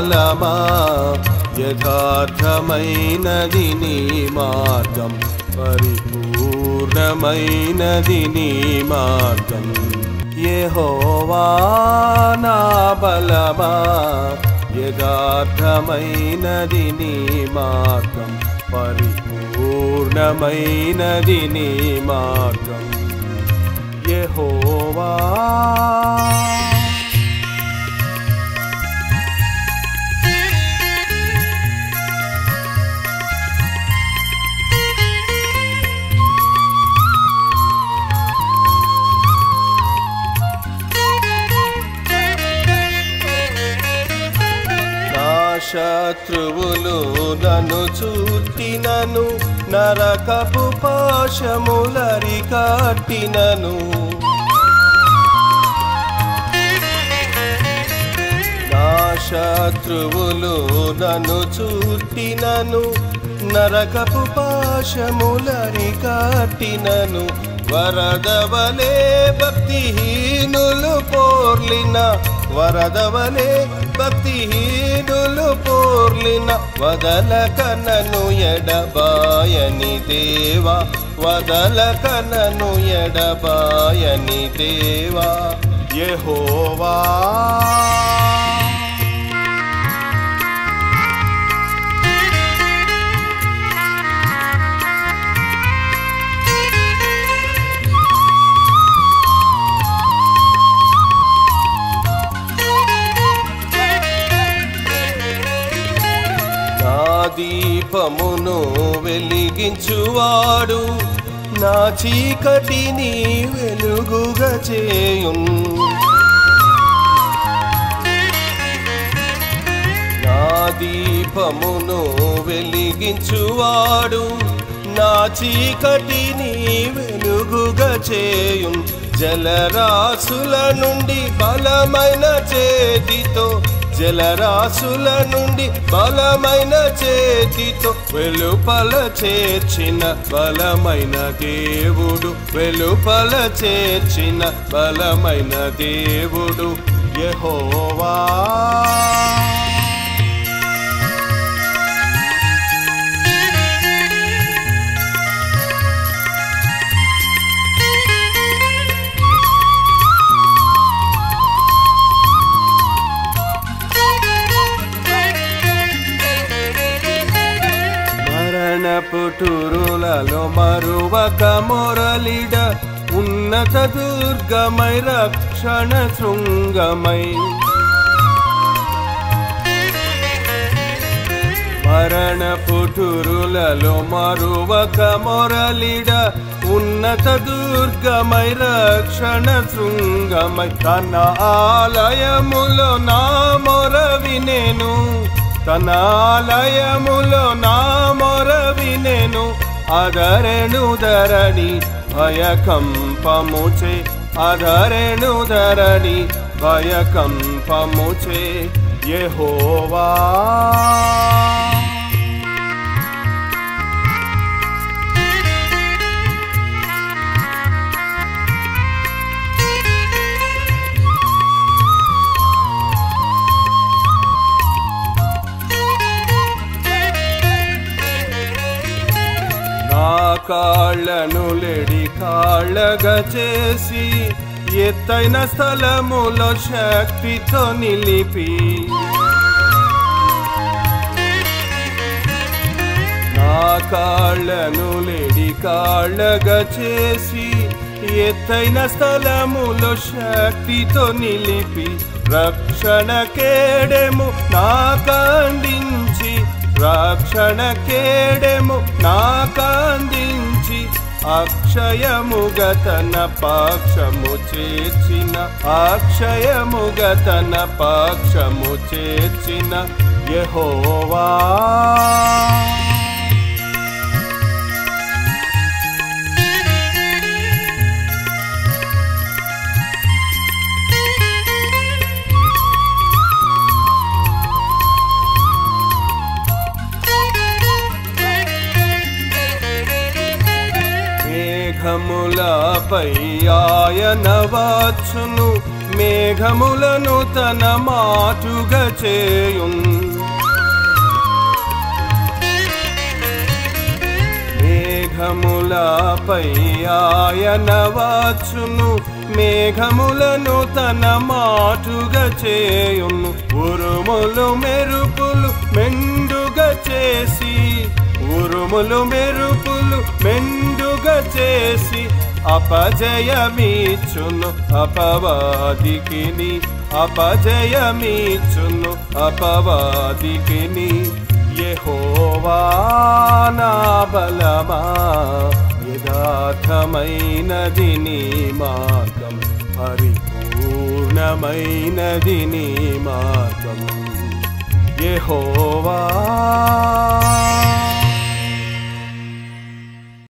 బలమా యథార్థమైనది నీ మార్గం పరిపూర్ణమైనది నీ మార్గం యెహోవా నా బలమా యథార్థమైనది నీ మార్గం పరిపూర్ణమైనది నీ మార్గం యెహోవా నా శత్రువులు నన్ను చుట్టినను నరకపు పాశములరి కట్టినను నా శత్రువులు నన్ను చుట్టినను నరకపు పాశములరి కట్టినను వరదవలే భక్తిహీనులు పోర్లిన వరదవలే భక్తిహీనులు పోర్లిన వదలక నన్ను ఎడబాయని దేవా వదలక నన్ను ఎడబాయని దేవా యెహోవా నా దీపమును వెలిగించువాడు నా చీకటిని వెలుగుగా చేయున్ నా దీపమును వెలిగించువాడు నా చీకటిని వెలుగుగా చేయున్ జలరాశుల నుండి బలమైన చేతితో జలరాశుల నుండి బలమైన చేతితో వెలుపల చేర్చిన బలమైన దేవుడు వెలుపల చేర్చిన బలమైన దేవుడు యెహోవా మరణ పుటురులలో మరువక మొరలిడ ఉన్నత దుర్గమై రక్షణ శృంగమై మరణ పుటురులలో మరువక మొరలిడ ఉన్నత దుర్గమై రక్షణ శృంగమై తన ఆలయములో నా మొర వినేను తన ఆలయములో నా మొర వినేను అదరెణు ధరణి భయకంపముచే అదరెణు ధరణి భయకంపముచే యెహోవా నా కాళ్ళను లెడి కాళ్ళగా చేసి ఎత్తైన స్థలములో శక్తితో నిలిపి నా కాళ్ళను లెడి కాళ్ళగా చేసి ఎత్తైన స్థలములో శక్తితో నిలిపి రక్షణ కేడెము నాకందించి రక్షణ కేడెము నాకందించి అక్షయముగా తన పక్షము చేర్చిన అక్షయముగా తన పక్షము చేర్చిన యెహోవా మేఘములపై ఆయన వచ్చును మేఘములను తన మాటుగా చేయున్ మేఘములపై ఆయన వచ్చును మేఘములను తన మాటుగా చేయును ఉరుములు మెరుపులు మెండుగా చేసి ఉరుములు మెరుపులు మెండుగా చేసి అపజయమీచును అపవాదికిని అపజయమీచును అపవాదికిని యెహోవా నా బలమా యథార్థమైనది నీ మార్గం పరిపూర్ణమైనది నీ మార్గం యెహోవా